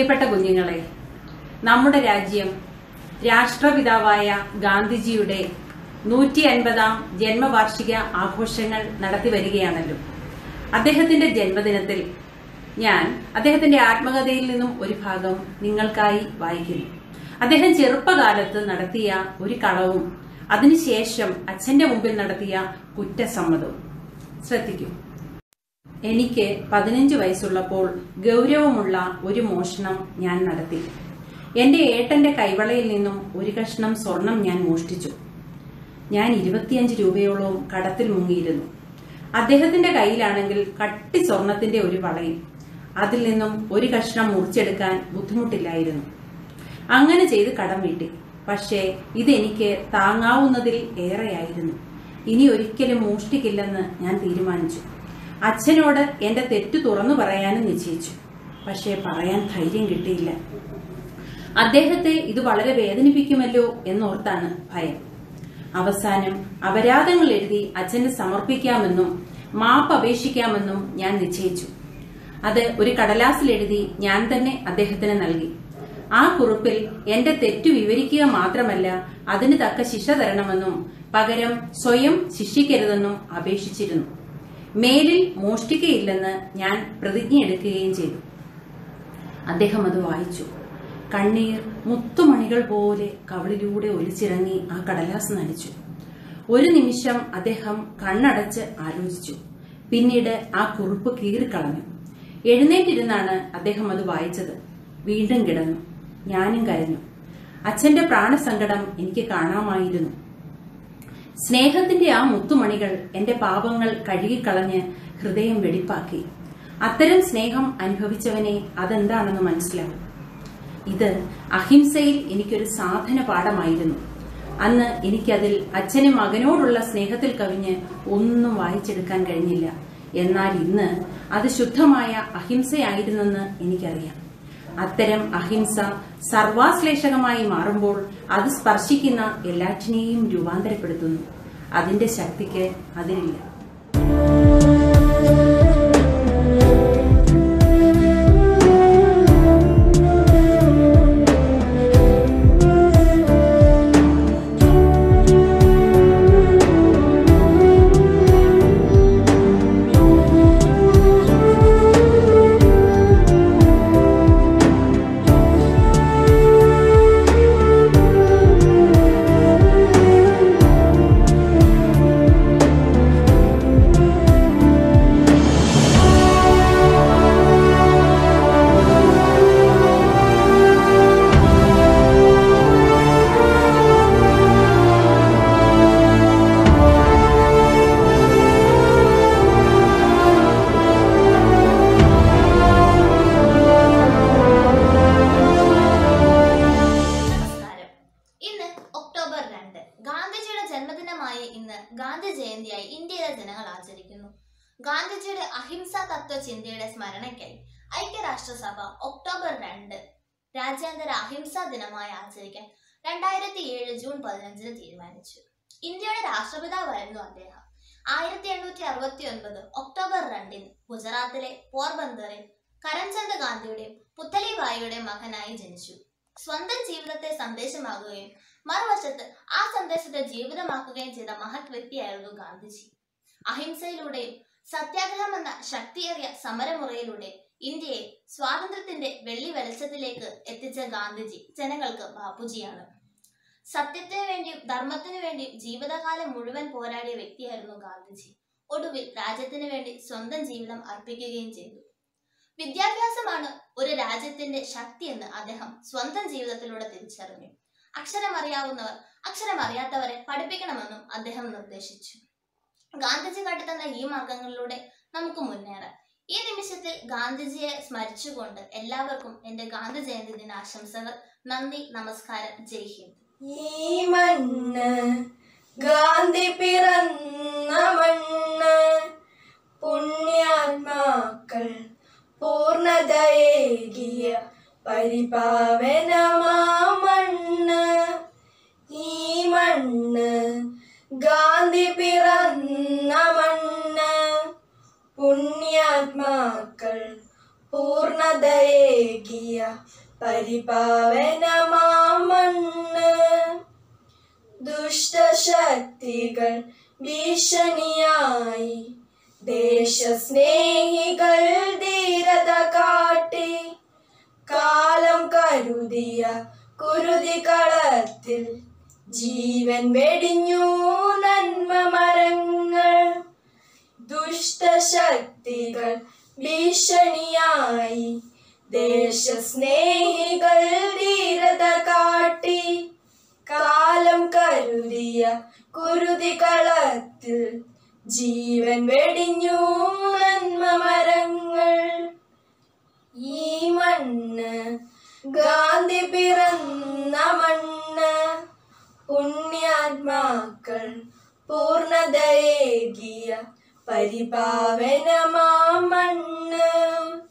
പ്രിയപ്പെട്ട കുഞ്ഞുങ്ങളെ നമ്മുടെ രാജ്യം രാഷ്ട്രപിതാവായ ഗാന്ധിജിയുടെ നൂറ്റി അൻപതാം ജന്മവാർഷിക ആഘോഷങ്ങൾ നടത്തി വരികയാണല്ലോ അദ്ദേഹത്തിന്റെ ജന്മദിനത്തിൽ ഞാൻ അദ്ദേഹത്തിന്റെ ആത്മകഥയിൽ നിന്നും ഒരു ഭാഗം നിങ്ങൾക്കായി വായിക്കുന്നു അദ്ദേഹം ചെറുപ്പകാലത്ത് നടത്തിയ ഒരു കളവും അതിനുശേഷം അച്ഛന്റെ മുമ്പിൽ നടത്തിയ കുറ്റസമ്മതവും ശ്രദ്ധിക്കൂ എനിക്ക് പതിനഞ്ച് വയസ്സുള്ളപ്പോൾ ഗൗരവമുള്ള ഒരു മോഷണം ഞാൻ നടത്തി എന്റെ ഏട്ടന്റെ കൈവളയിൽ നിന്നും ഒരു കഷ്ണം സ്വർണം ഞാൻ മോഷ്ടിച്ചു ഞാൻ ഇരുപത്തിയഞ്ച് രൂപയോളം കടത്തിൽ മുങ്ങിയിരുന്നു അദ്ദേഹത്തിന്റെ കയ്യിലാണെങ്കിൽ കട്ടി സ്വർണത്തിന്റെ ഒരു വളയും അതിൽ നിന്നും ഒരു കഷ്ണം മുറിച്ചെടുക്കാൻ ബുദ്ധിമുട്ടില്ലായിരുന്നു അങ്ങനെ ചെയ്ത് കടം വീട്ടി പക്ഷേ ഇതെനിക്ക് താങ്ങാവുന്നതിൽ ഏറെയായിരുന്നു ഇനി ഒരിക്കലും മോഷ്ടിക്കില്ലെന്ന് ഞാൻ തീരുമാനിച്ചു അച്ഛനോട് എന്റെ തെറ്റു തുറന്നു പറയാനും നിശ്ചയിച്ചു പക്ഷേ പറയാൻ ധൈര്യം കിട്ടിയില്ല അദ്ദേഹത്തെ ഇത് വളരെ വേദനിപ്പിക്കുമല്ലോ എന്നോർത്താണ് ഭയം അവസാനം അപരാധങ്ങൾ എഴുതി അച്ഛന് സമർപ്പിക്കാമെന്നും മാപ്പ് അപേക്ഷിക്കാമെന്നും ഞാൻ നിശ്ചയിച്ചു അത് ഒരു കടലാസിൽ എഴുതി ഞാൻ തന്നെ അദ്ദേഹത്തിന് നൽകി ആ കുറിപ്പിൽ എന്റെ തെറ്റു വിവരിക്കുക മാത്രമല്ല അതിന് തക്ക ശിക്ഷ തരണമെന്നും പകരം സ്വയം ശിക്ഷിക്കരുതെന്നും അപേക്ഷിച്ചിരുന്നു മേലിൽ മോഷ്ടിക്കയില്ലെന്ന് ഞാൻ പ്രതിജ്ഞയെടുക്കുകയും ചെയ്തു അദ്ദേഹം അത് വായിച്ചു കണ്ണീർ മുത്തുമണികൾ പോലെ കവളിലൂടെ ഒലിച്ചിറങ്ങി ആ കടലാസ് നനച്ചു ഒരു നിമിഷം അദ്ദേഹം കണ്ണടച്ച് ആലോചിച്ചു പിന്നീട് ആ കുറിപ്പ് കീറിക്കളഞ്ഞു എഴുന്നേറ്റിരുന്നാണ് അദ്ദേഹം അത് വായിച്ചത് വീണ്ടും കിടന്നു ഞാനും കരഞ്ഞു അച്ഛന്റെ പ്രാണസങ്കടം എനിക്ക് കാണാമായിരുന്നു സ്നേഹത്തിന്റെ ആ മുത്തുമണികൾ എന്റെ പാപങ്ങൾ കഴുകിക്കളഞ്ഞ് ഹൃദയം വെടിപ്പാക്കി അത്തരം സ്നേഹം അനുഭവിച്ചവനെ അതെന്താണെന്ന് മനസ്സിലാവും ഇത് അഹിംസയിൽ എനിക്കൊരു സാധന പാഠമായിരുന്നു അന്ന് എനിക്കതിൽ അച്ഛന് മകനോടുള്ള സ്നേഹത്തിൽ കവിഞ്ഞ് ഒന്നും വായിച്ചെടുക്കാൻ കഴിഞ്ഞില്ല എന്നാൽ ഇന്ന് അത് ശുദ്ധമായ അഹിംസയായിരുന്നെന്ന് എനിക്കറിയാം അത്തരം അഹിംസ സർവാശ്ലേഷകമായി മാറുമ്പോൾ അത് സ്പർശിക്കുന്ന എല്ലാറ്റിനെയും രൂപാന്തരപ്പെടുത്തുന്നു അതിന്റെ ശക്തിക്ക് അതിരില്ല നമസ്കാരം ഇന്ന് ഒക്ടോബർ രണ്ട് ഗാന്ധിജിയുടെ ജന്മദിനമായ ഇന്ന് ഗാന്ധി ജയന്തിയായി ഇന്ത്യയിലെ ജനങ്ങൾ ആചരിക്കുന്നു ഗാന്ധിജിയുടെ അഹിംസാ തത്വ ചിന്തയുടെ സ്മരണയ്ക്കായി ഐക്യരാഷ്ട്രസഭ ഒക്ടോബർ രണ്ട് രാജ്യാന്തര അഹിംസാ ദിനമായി ആചരിക്കാൻ രണ്ടായിരത്തി ഏഴ് ജൂൺ പതിനഞ്ചിന് തീരുമാനിച്ചു ഇന്ത്യയുടെ രാഷ്ട്രപിതാവായിരുന്നു അദ്ദേഹം ആയിരത്തി എണ്ണൂറ്റി അറുപത്തി ഒൻപത് ഒക്ടോബർ രണ്ടിന് ഗുജറാത്തിലെ പോർബന്തറിൽ കരംചന്ദ് ഗാന്ധിയുടെയും പുത്തലിബായിയുടെയും മകനായി ജനിച്ചു സ്വന്തം ജീവിതത്തെ സന്ദേശമാകുകയും മറുവശത്ത് ആ സന്ദേശത്തെ ജീവിതമാക്കുകയും ചെയ്ത മഹത് വ്യക്തിയായിരുന്നു ഗാന്ധിജി അഹിംസയിലൂടെയും സത്യാഗ്രഹം എന്ന ശക്തിയേറിയ സമരമുറയിലൂടെ ഇന്ത്യയെ സ്വാതന്ത്ര്യത്തിന്റെ വെള്ളി വെളിച്ചത്തിലേക്ക് എത്തിച്ച ഗാന്ധിജി ജനങ്ങൾക്ക് ബാപ്പുജിയാണ് സത്യത്തിന് വേണ്ടിയും ധർമ്മത്തിനു വേണ്ടിയും ജീവിതകാലം മുഴുവൻ പോരാടിയ വ്യക്തിയായിരുന്നു ഗാന്ധിജി ഒടുവിൽ രാജ്യത്തിന് വേണ്ടി സ്വന്തം ജീവിതം അർപ്പിക്കുകയും ചെയ്തു വിദ്യാഭ്യാസമാണ് ഒരു രാജ്യത്തിന്റെ ശക്തിയെന്ന് അദ്ദേഹം സ്വന്തം ജീവിതത്തിലൂടെ തിരിച്ചറിഞ്ഞു അക്ഷരമറിയാവുന്നവർ അക്ഷരമറിയാത്തവരെ പഠിപ്പിക്കണമെന്നും അദ്ദേഹം നിർദ്ദേശിച്ചു ഗാന്ധിജി കാട്ടിത്തന്ന ഈ മാർഗങ്ങളിലൂടെ നമുക്ക് മുന്നേറാം ഈ നിമിഷത്തിൽ ഗാന്ധിജിയെ സ്മരിച്ചുകൊണ്ട് എല്ലാവർക്കും എന്റെ ഗാന്ധി ജയന്തി ദിന ആശംസകൾ നന്ദി നമസ്കാരം ജയ് ഹിന്ദ് ഈ മണ്ണ് ഗാന്ധി പിറന്ന മണ്ണ് പുണ്യാത്മാക്കൾ പൂർണതയേകിയ പരിപാവനമാ മണ്ണ് ഈ മണ്ണ് ഗാന്ധി പിറന്ന മണ്ണ് പുണ്യാത്മാക്കൾ പൂർണതയേകിയ പരിപാവനമാമണ്ണ് ദുഷ്ടശക്തികൾ ഭീഷണിയായി ദേശസ്നേഹികൾ ധീരത കാട്ടി കാലം കരുതിയ കുരുതി കളത്തിൽ ജീവൻ വെടിഞ്ഞു നന്മ മരങ്ങൾ ദുഷ്ടശക്തികൾ ഭീഷണിയായി ദേശസ്നേഹികൾ ധീരത കാട്ടി കാലം കരുതിയ കുരുതി കളത്തിൽ ജീവൻ വെടിഞ്ഞു നന്മ മരങ്ങൾ ഈ മണ്ണ് ഗാന്ധി പിറന്ന മണ്ണ് പുണ്യാത്മാക്കൾ പൂർണതയേകിയ പരിപാവനമാ മണ്ണ്